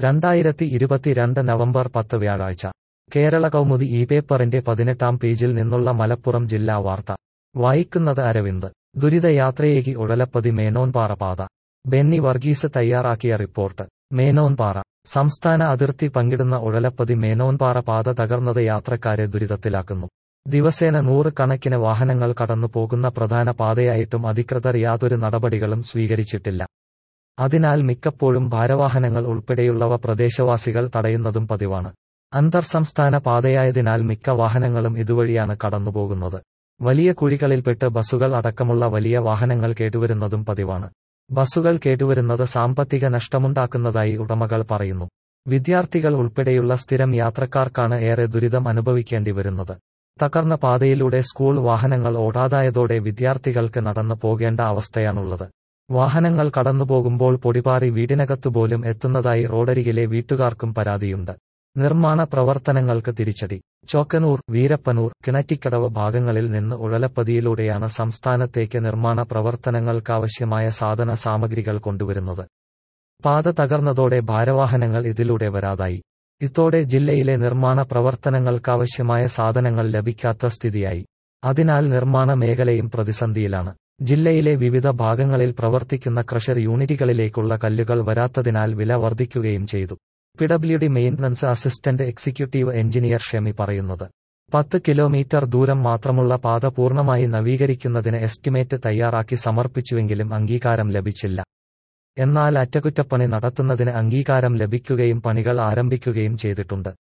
രണ്ടായിരത്തി ഇരുപത്തിരണ്ട് നവംബർ പത്ത് വ്യാഴാഴ്ച കേരള കൗമുദി ഈ പേപ്പറിന്റെ പതിനെട്ടാം പേജിൽ നിന്നുള്ള മലപ്പുറം ജില്ലാ വാർത്ത വായിക്കുന്നത് അരവിന്ദ് ദുരിതയാത്രയേകി ഉഴലപ്പതി മേനോൻപാറ പാത ബെന്നി വർഗീസ് തയ്യാറാക്കിയ റിപ്പോർട്ട് മേനോൻപാറ സംസ്ഥാന അതിർത്തി പങ്കിടുന്ന ഉഴലപ്പതി മേനോൻപാറ പാത തകർന്നത് യാത്രക്കാരെ ദുരിതത്തിലാക്കുന്നു ദിവസേന നൂറുകണക്കിന് വാഹനങ്ങൾ കടന്നു പോകുന്ന പ്രധാന പാതയായിട്ടും അധികൃതർ യാതൊരു നടപടികളും സ്വീകരിച്ചിട്ടില്ല അതിനാൽ മിക്കപ്പോഴും ഭാരവാഹനങ്ങൾ ഉൾപ്പെടെയുള്ളവ പ്രദേശവാസികൾ തടയുന്നതും പതിവാണ് അന്തർ സംസ്ഥാന പാതയായതിനാൽ മിക്ക വാഹനങ്ങളും ഇതുവഴിയാണ് കടന്നുപോകുന്നത് വലിയ കുഴികളിൽപ്പെട്ട് ബസുകൾ അടക്കമുള്ള വലിയ വാഹനങ്ങൾ കേട്ടുവരുന്നതും പതിവാണ് ബസുകൾ കേട്ടുവരുന്നത് സാമ്പത്തിക നഷ്ടമുണ്ടാക്കുന്നതായി ഉടമകൾ പറയുന്നു വിദ്യാർത്ഥികൾ ഉൾപ്പെടെയുള്ള സ്ഥിരം യാത്രക്കാർക്കാണ് ഏറെ ദുരിതം അനുഭവിക്കേണ്ടി വരുന്നത് തകർന്ന പാതയിലൂടെ സ്കൂൾ വാഹനങ്ങൾ ഓടാതായതോടെ വിദ്യാർത്ഥികൾക്ക് നടന്നു പോകേണ്ട അവസ്ഥയാണുള്ളത് വാഹനങ്ങൾ കടന്നുപോകുമ്പോൾ പൊടിപാറി വീടിനകത്തുപോലും എത്തുന്നതായി റോഡരികിലെ വീട്ടുകാർക്കും പരാതിയുണ്ട് നിർമ്മാണ പ്രവർത്തനങ്ങൾക്ക് തിരിച്ചടി ചോക്കനൂർ വീരപ്പനൂർ കിണറ്റിക്കടവ് ഭാഗങ്ങളിൽ നിന്ന് ഉഴലപ്പതിയിലൂടെയാണ് സംസ്ഥാനത്തേക്ക് നിർമ്മാണ പ്രവർത്തനങ്ങൾക്കാവശ്യമായ സാധന സാമഗ്രികൾ കൊണ്ടുവരുന്നത് പാത തകർന്നതോടെ ഭാരവാഹനങ്ങൾ ഇതിലൂടെ വരാതായി ഇതോടെ ജില്ലയിലെ നിർമ്മാണ പ്രവർത്തനങ്ങൾക്കാവശ്യമായ സാധനങ്ങൾ ലഭിക്കാത്ത സ്ഥിതിയായി അതിനാൽ നിർമ്മാണ മേഖലയും പ്രതിസന്ധിയിലാണ് ജില്ലയിലെ വിവിധ ഭാഗങ്ങളിൽ പ്രവർത്തിക്കുന്ന ക്രഷർ യൂണിറ്റുകളിലേക്കുള്ള കല്ലുകൾ വരാത്തതിനാൽ വില വർദ്ധിക്കുകയും ചെയ്തു PWD maintenance assistant executive engineer Shemi പറയുന്നത് പത്ത് കിലോമീറ്റർ ദൂരം മാത്രമുള്ള പാത പൂർണ്ണമായി നവീകരിക്കുന്നതിന് എസ്റ്റിമേറ്റ് തയ്യാറാക്കി സമർപ്പിച്ചുവെങ്കിലും അംഗീകാരം ലഭിച്ചില്ല എന്നാൽ അറ്റകുറ്റപ്പണി നടത്തുന്നതിന് അംഗീകാരം ലഭിക്കുകയും പണികൾ ആരംഭിക്കുകയും ചെയ്തിട്ടുണ്ട്